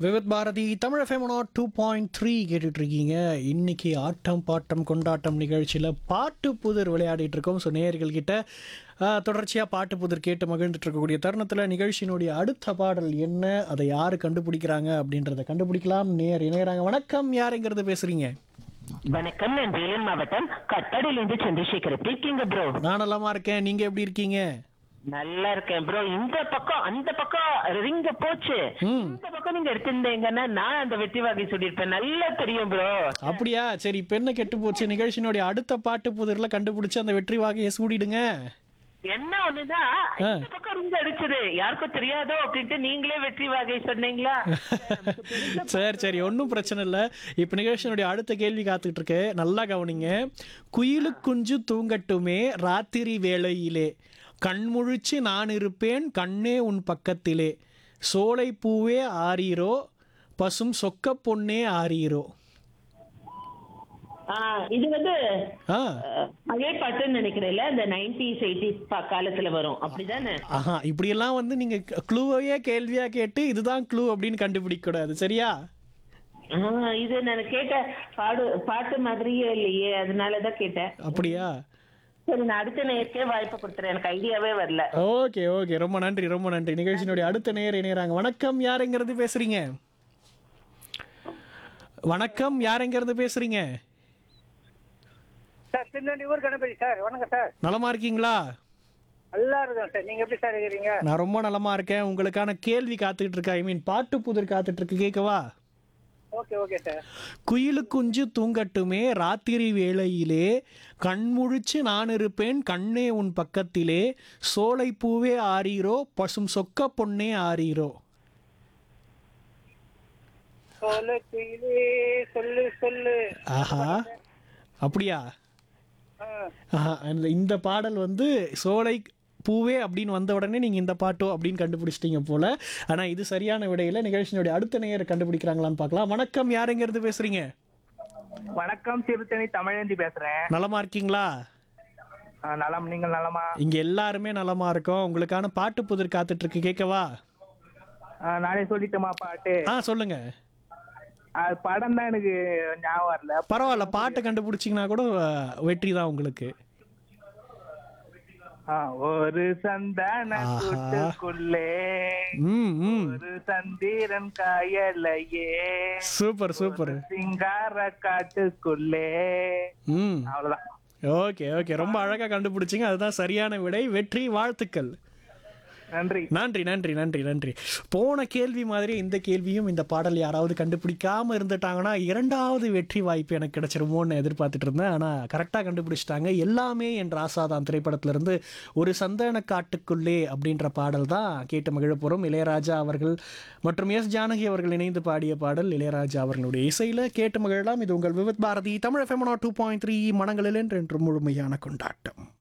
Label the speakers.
Speaker 1: Vividh Bharati Tamil FM two point three கேட்டுட்டு இருக்கீங்க இன்னைக்கு ஆட்டம் பாட்டம் கொண்டாட்டம் நிகழ்ச்சியில் பாட்டு புதிர் விளையாடிட்டு இருக்கோம் ஸோ நேயர்கள் கிட்ட தொடர்ச்சியாக பாட்டு புதிர் கேட்டு மகிழ்ந்துட்டு இருக்கக்கூடிய தருணத்தில் நிகழ்ச்சியினுடைய அடுத்த பாடல் என்ன அதை யார் கண்டுபிடிக்கிறாங்க அப்படின்றத கண்டுபிடிக்கலாம் நேர் இணையறாங்க வணக்கம் யாருங்கிறது பேசுறீங்க
Speaker 2: வணக்கம் நான் வேலூர் மாவட்டம் கட்டாடியிலிருந்து சந்திரசேகர் எப்படி இருக்கீங்க ப்ரோ
Speaker 1: நான் நலமா இருக்கேன் நீங்க எப்படி இருக்கீங்க
Speaker 2: நல்லா இருக்கேன் ப்ரோ இந்த பக்கம் அந்த பக்கம் ரிங்க போச்சு
Speaker 1: ம்
Speaker 2: இந்த பக்கம் நீங்க எடுத்திருந்தீங்கன்னா நான் அந்த வெற்றி வாகை சொல்லியிருப்பேன் நல்லா தெரியும் ப்ரோ
Speaker 1: அப்படியா சரி இப்போ என்ன கெட்டு போச்சு நிகழ்ச்சியினுடைய அடுத்த பாட்டு புதிர்ல கண்டுபிடிச்சு அந்த வெற்றி வாகையை சூடிடுங்க
Speaker 2: என்ன ஒண்ணுதான் இந்த பக்கம் ரிங்க அடிச்சது யாருக்கும் தெரியாதோ அப்படின்ட்டு நீங்களே வெற்றி வாகை சொன்னீங்களா
Speaker 1: சரி சரி ஒன்றும் பிரச்சனை இல்லை இப்போ நிகழ்ச்சியினுடைய அடுத்த கேள்வி காத்துக்கிட்டு இருக்கு நல்லா கவனிங்க குயிலு குஞ்சு தூங்கட்டுமே ராத்திரி வேளையிலே கண்முழிச்சு நான் இருப்பேன் கண்ணே உன் பக்கத்திலே சோலை பூவே ஆரீரோ பசும் சொக்க பொன்னே ஆரீரோ
Speaker 2: ஆ, இது வந்து
Speaker 1: ஆ
Speaker 2: அஹ், பழைய பாட்டுன்னு நினைக்கிறேன்ல இந்த நைன்டிஸ் எயிட்டிஸ் காலத்துல வரும் அப்படிதானே
Speaker 1: ஆஹா இப்படியெல்லாம் வந்து நீங்கள் க்ளூவையே கேள்வியாக கேட்டு இதுதான் க்ளூ அப்படின்னு கண்டுபிடிக்க கூடாது சரியா
Speaker 2: ஆ, இது நான் கேட்ட பாடு பாட்டு மாதிரியே இல்லையே அதனாலதான் கேட்டேன்
Speaker 1: அப்படியா
Speaker 2: சரி நான் அடுத்த நேரத்தே வாய்ப்பு கொடுத்துறேன் எனக்கு ஐடியாவே வரல
Speaker 1: ஓகே ஓகே ரொம்ப நன்றி ரொம்ப நன்றி நிகழ்ச்சியினுடைய அடுத்த நேர் இணையறாங்க வணக்கம் யாருங்கிறது பேசுறீங்க வணக்கம் யாருங்கிறது பேசுறீங்க
Speaker 3: சார் திருநெல்வேலூர் கணபதி சார் வணக்கம் சார்
Speaker 1: நலமா இருக்கீங்களா
Speaker 3: நல்லா இருக்கோம் சார் நீங்க எப்படி சார் இருக்கிறீங்க
Speaker 1: நான் ரொம்ப நலமா இருக்கேன் உங்களுக்கான கேள்வி காத்துக்கிட்டு இருக்கேன் ஐ மீன் பாட்டு புதிர் காத்துட்டு இருக்கு கேட்கவா
Speaker 3: ஓகே ஓகே சார்
Speaker 1: குயிலு குஞ்சு தூங்கட்டுமே ராத்திரி வேளையிலே கண்முழிச்சு நான் இருப்பேன் கண்ணே உன் பக்கத்திலே சோலை பூவே ஆரீரோ பசும் சொக்க பொன்னே ஆரீரோ
Speaker 3: சொல்லு குயிலே, சொல்லு சொல்லு
Speaker 1: ஆஹா அப்படியா
Speaker 3: ஆ,
Speaker 1: ஆஹா, அந்த இந்த பாடல் வந்து சோலை பூவே அப்படின்னு வந்த உடனே நீங்கள் இந்த பாட்டோ அப்படின்னு கண்டுபிடிச்சிட்டீங்க போல ஆனால் இது சரியான விடையில நிகழ்ச்சியினுடைய அடுத்த நேயர் கண்டுபிடிக்கிறாங்களான்னு பார்க்கலாம் வணக்கம் யாருங்கிறது பேசுறீங்க
Speaker 3: வணக்கம் திருத்தணி தமிழந்தி பேசுறேன்
Speaker 1: நலமா இருக்கீங்களா
Speaker 3: ஆ, நலம் நீங்கள் நலமா
Speaker 1: இங்க எல்லாருமே நலமா இருக்கோம் உங்களுக்கான பாட்டு புதிர் காத்துட்டு இருக்கு கேட்கவா
Speaker 3: ஆ, நானே சொல்லிட்டோமா பாட்டு
Speaker 1: ஆ சொல்லுங்க
Speaker 3: அது படம் தான் எனக்கு ஞாபகம் வரல
Speaker 1: பரவாயில்ல பாட்டை கண்டுபிடிச்சிங்கன்னா கூட அஹ், வெற்றி தான் உங்களுக்கு
Speaker 3: ஆ, ஒரு சந்தான
Speaker 1: ஆஹா.
Speaker 3: கூட்டுக்குள்ளே
Speaker 1: ம் ம்
Speaker 3: ஒரு சந்திரன் காயலையே
Speaker 1: சூப்பர் சூப்பர்
Speaker 3: சிங்கார காட்டுக்குள்ளே
Speaker 1: ம்
Speaker 3: அவ்வளவுதான்
Speaker 1: ஓகே ஓகே ரொம்ப அழகா கண்டுபிடிச்சிங்க அதுதான் சரியான விடை வெற்றி வாழ்த்துக்கள்
Speaker 3: நன்றி
Speaker 1: நன்றி நன்றி நன்றி நன்றி போன கேள்வி மாதிரி இந்த கேள்வியும் இந்த பாடல் யாராவது கண்டுபிடிக்காம இருந்துட்டாங்கன்னா இரண்டாவது வெற்றி வாய்ப்பு எனக்கு கிடைச்சிருமோன்னு எதிர்பார்த்துட்டு இருந்தேன் ஆனால் கரெக்டாக கண்டுபிடிச்சிட்டாங்க எல்லாமே என் ராசாதான் திரைப்படத்திலிருந்து ஒரு சந்தன காட்டுக்குள்ளே அப்படின்ற பாடல் தான் கேட்டு மகிழ போகிறோம் இளையராஜா அவர்கள் மற்றும் எஸ் ஜானகி அவர்கள் இணைந்து பாடிய பாடல் இளையராஜா அவர்களுடைய இசையில் கேட்டு மகிழலாம் இது உங்கள் Vividh Bharati Tamil FM two point three மனங்களில் என்று முழுமையான கொண்டாட்டம்